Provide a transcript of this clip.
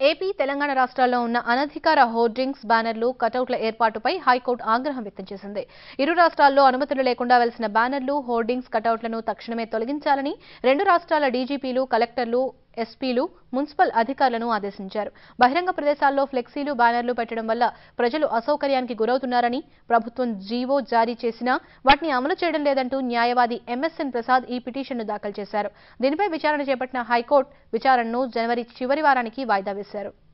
AP Telangana రాష్ట్రాల్లో ఉన్న అనధికార హోర్డింగ్స్ బ్యానర్లు కటౌట్ల ఏర్పాటుపై హైకోర్టు ఆగ్రహం వ్యక్తం చేసింది ఇరు రాష్ట్రాల్లో అనుమతులు లేకుండా వెలిసిన బ్యానర్లు హోర్డింగ్స్ కటౌట్లను తక్షణమే తొలగించాలని రెండు రాష్ట్రాల డీజీపీలు కలెక్టర్లు ఎస్పీలు మున్సిపల్ అధికారులను ఆదేశించారు బహిరంగ ప్రదేశాల్లో ఫ్లెక్సీలు బ్యానర్లు పెట్టడం వల్ల ప్రజలు అసౌకర్యానికి గురవుతున్నారని ప్రభుత్వం జీవో జారీ చేసినా వాటిని అమలు చేయడం లేదంటూ న్యాయవాది ఎంఎస్ఎన్ ప్రసాద్ ఈ పిటిషన్ను దాఖలు చేశారు దీనిపై విచారణ చేపట్టిన హైకోర్టు విచారణను జనవరి చివరి వారానికి వాయిదా వేశారు